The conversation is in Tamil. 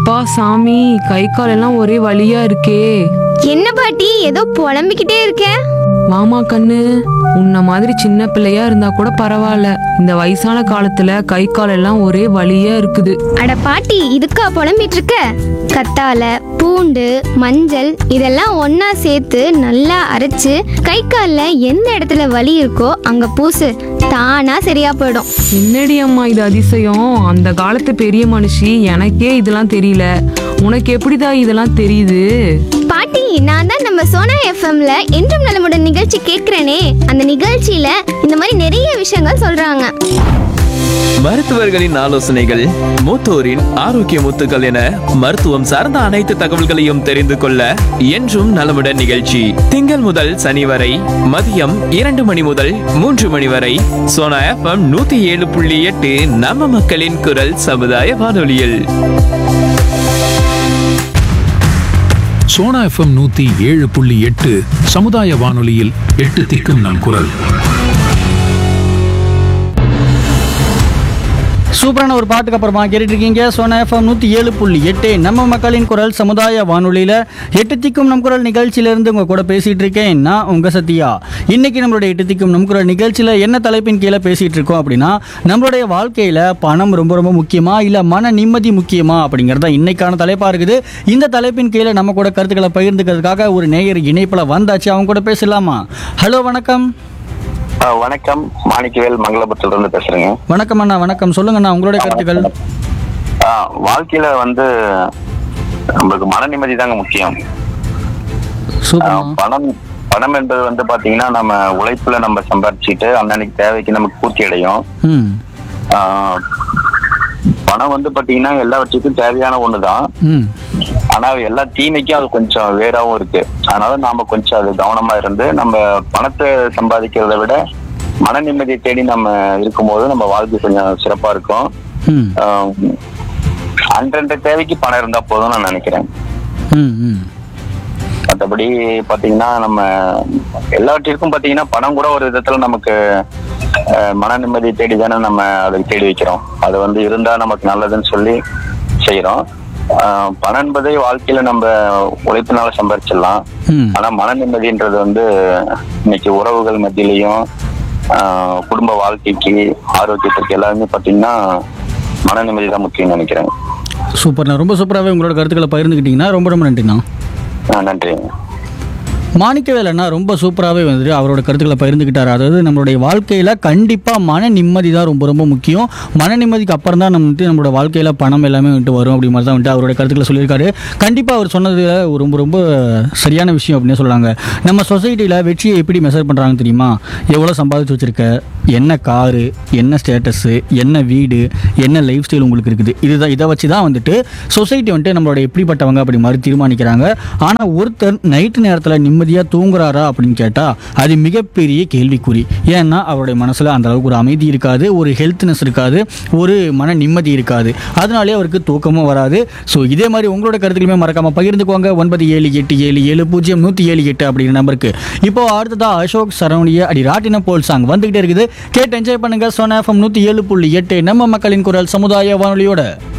அப்பா சாமி கை கால் எல்லாம் ஒரே வலியா இருக்கே என்ன பாட்டி ஏதோ புலம்பிக்கிட்டே இருக்க வாமா கண்ணு உன்ன மாதிரி சின்ன பிள்ளையா இருந்தா கூட பரவாயில்ல இந்த வயசான காலத்துல கை கால் எல்லாம் ஒரே வலியா இருக்குது அட பாட்டி இதுக்கா புலம்பிட்டு இருக்க கத்தால பூண்டு மஞ்சள் இதெல்லாம் ஒண்ணா சேர்த்து நல்லா அரைச்சு கை கால்ல எந்த இடத்துல வலி இருக்கோ அங்க பூசு தானா சரியா போயிடும் என்னடி அம்மா இது அதிசயம் அந்த காலத்து பெரிய மனுஷி எனக்கே இதெல்லாம் தெரியல உனக்கு எப்படிடா இதெல்லாம் தெரியுது பாட்டி நான் தான் நம்ம சோனா எஃப்எம்ல என்றும் நலமுடன் நிகழ்ச்சி கேட்கிறேனே அந்த நிகழ்ச்சியில இந்த மாதிரி நிறைய விஷயங்கள் சொல்றாங்க மருத்துவர்களின் ஆலோசனைகள் மூத்தோரின் ஆரோக்கிய முத்துக்கள் என மருத்துவம் சார்ந்த அனைத்து தகவல்களையும் தெரிந்து கொள்ள என்றும் நலமுடன் நிகழ்ச்சி திங்கள் முதல் சனி வரை மதியம் இரண்டு மணி முதல் மூன்று மணி வரை சோனா எஃப்எம் நூத்தி ஏழு புள்ளி எட்டு நம்ம மக்களின் குரல் சமுதாய வானொலியில் சோனா எஃப்எம் நூத்தி ஏழு புள்ளி எட்டு சமுதாய வானொலியில் எட்டு திக்கும் நம் குரல் சூப்பரான ஒரு பாட்டுக்கு அப்புறமா கேட்டுட்டு இருக்கீங்க சோனா எஃப்எம் நூற்றி ஏழு புள்ளி எட்டு நம்ம மக்களின் குரல் சமுதாய வானொலியில் எட்டு திக்கும் நம் குரல் நிகழ்ச்சியிலேருந்து உங்கள் கூட பேசிகிட்டு இருக்கேன் நான் உங்கள் சத்யா இன்னைக்கு நம்மளுடைய எட்டு திக்கும் நம் குரல் நிகழ்ச்சியில் என்ன தலைப்பின் கீழே பேசிகிட்டு இருக்கோம் அப்படின்னா நம்மளுடைய வாழ்க்கையில் பணம் ரொம்ப ரொம்ப முக்கியமா இல்லை மன நிம்மதி முக்கியமா அப்படிங்கிறது தான் இன்னைக்கான தலைப்பாக இருக்குது இந்த தலைப்பின் கீழே நம்ம கூட கருத்துக்களை பகிர்ந்துக்கிறதுக்காக ஒரு நேயர் இணைப்பில் வந்தாச்சு அவங்க கூட பேசலாமா ஹலோ வணக்கம் ஆ, வணக்கம் மாணிக்கவேல் மங்களபுரத்துல இருந்து பேசுறேங்க வணக்கம் அண்ணா வணக்கம் சொல்லுங்கண்ணா உங்களுடைய கருத்துக்கள் ஆ, வாழ்க்கையில வந்து நம்மளுக்கு மன நிம்மதி தாங்க முக்கியம் ஆ, சூப்பர் பணம் பணம் என்பது வந்து பாத்தீங்கன்னா நம்ம உழைப்புல நம்ம சம்பாரிச்சுட்டு அன்னன்னைக்கு தேவைக்கு நமக்கு பூர்த்தி அடையும் ம் ஆ, பணம் வந்து பாத்தீங்கன்னா எல்லாவற்றுக்கும் தேவையான ஒண்ணுதான் ம் ஆனா எல்லா தீமைக்கும் அது கொஞ்சம் வேறாவும் இருக்கு அதனால நாம கொஞ்சம் அது கவனமா இருந்து நம்ம பணத்தை சம்பாதிக்கிறதை விட மன நிம்மதியை தேடி நம்ம இருக்கும்போது நம்ம வாழ்க்கை கொஞ்சம் சிறப்பா இருக்கும் ம் ஆஹ் அன்றன்ற தேவைக்கு பணம் இருந்தா போதும் நான் நினைக்கிறேன் ம் ம் மற்றபடி பாத்தீங்கன்னா நம்ம எல்லாவற்றிற்கும் பாத்தீங்கன்னா பணம் கூட ஒரு விதத்துல நமக்கு ஆஹ் மன நிம்மதியை தேடி தானே நம்ம அதை தேடி வைக்கிறோம் அது வந்து இருந்தா நமக்கு நல்லதுன்னு சொல்லி செய்யறோம் ஆஹ் பணம் என்பதை வாழ்க்கையில நம்ம உழைப்பினால சம்பாரிச்சிடலாம் ம் ஆனா மன நிம்மதின்றது வந்து இன்னைக்கு உறவுகள் மத்தியிலையும் ஆஹ் குடும்ப வாழ்க்கைக்கு ஆரோக்கியத்திற்கு எல்லாருமே பாத்தீங்கன்னா மன நிம்மதி தான் முக்கியம்னு நினைக்கிறேன் சூப்பர்ண்ணா ரொம்ப சூப்பராகவே உங்களோட கருத்துக்களை பகிர்ந்துக்கிட்டீங்கன்னா ரொம்ப ரொம்ப நன்றிண்ணா ஆஹ் நன்றி மாணிக்கவேலண்ணா ரொம்ப சூப்பராகவே வந்துட்டு அவரோட கருத்துக்களை பகிர்ந்துக்கிட்டாரு அதாவது நம்மளுடைய வாழ்க்கையில் கண்டிப்பாக மன நிம்மதி தான் ரொம்ப ரொம்ப முக்கியம் மன நிம்மதிக்கு அப்புறம் தான் நம்ம வந்துட்டு நம்மளோட வாழ்க்கையில் பணம் எல்லாமே வந்துட்டு வரும் அப்படி மாதிரி தான் வந்துட்டு அவரோட கருத்துக்களை சொல்லியிருக்காரு கண்டிப்பாக அவர் சொன்னது ரொம்ப ரொம்ப சரியான விஷயம் அப்படின்னு சொல்கிறாங்க நம்ம சொசைட்டியில் வெற்றியை எப்படி மெஷர் பண்ணுறாங்க தெரியுமா எவ்வளோ சம்பாதிச்சு வச்சுருக்க என்ன காரு என்ன ஸ்டேட்டஸு என்ன வீடு என்ன லைஃப் ஸ்டைல் உங்களுக்கு இருக்குது இதுதான் இதை வச்சு தான் வந்துட்டு சொசைட்டி வந்துட்டு நம்மளோட எப்படிப்பட்டவங்க அப்படி மாதிரி தீர்மானிக்கிறாங்க ஆனால் ஒருத்தர் நைட்டு நேரத்தில் நிம்மதியாக தூங்குறாரா அப்படின்னு கேட்டால் அது மிகப்பெரிய கேள்விக்குறி ஏன்னா அவருடைய மனசில் அந்த அளவுக்கு ஒரு அமைதி இருக்காது ஒரு ஹெல்த்னஸ் இருக்காது ஒரு மன நிம்மதி இருக்காது அதனாலே அவருக்கு தூக்கமும் வராது ஸோ இதே மாதிரி உங்களோட கருத்துக்களுமே மறக்காமல் பகிர்ந்துக்கோங்க ஒன்பது ஏழு எட்டு ஏழு ஏழு பூஜ்ஜியம் நூற்றி ஏழு எட்டு அப்படிங்கிற நம்பருக்கு இப்போ அடுத்ததா அசோக் சரவணிய அடி ராட்டின போல் சாங் வந்துகிட்டே இருக்குது கேட்டு என்ஜாய் பண்ணுங்க சோனா எஃப்எம் நூற்றி ஏழு புள்ளி எட்டு நம்ம மக்களின் குரல் சமுதாய வானொலியோட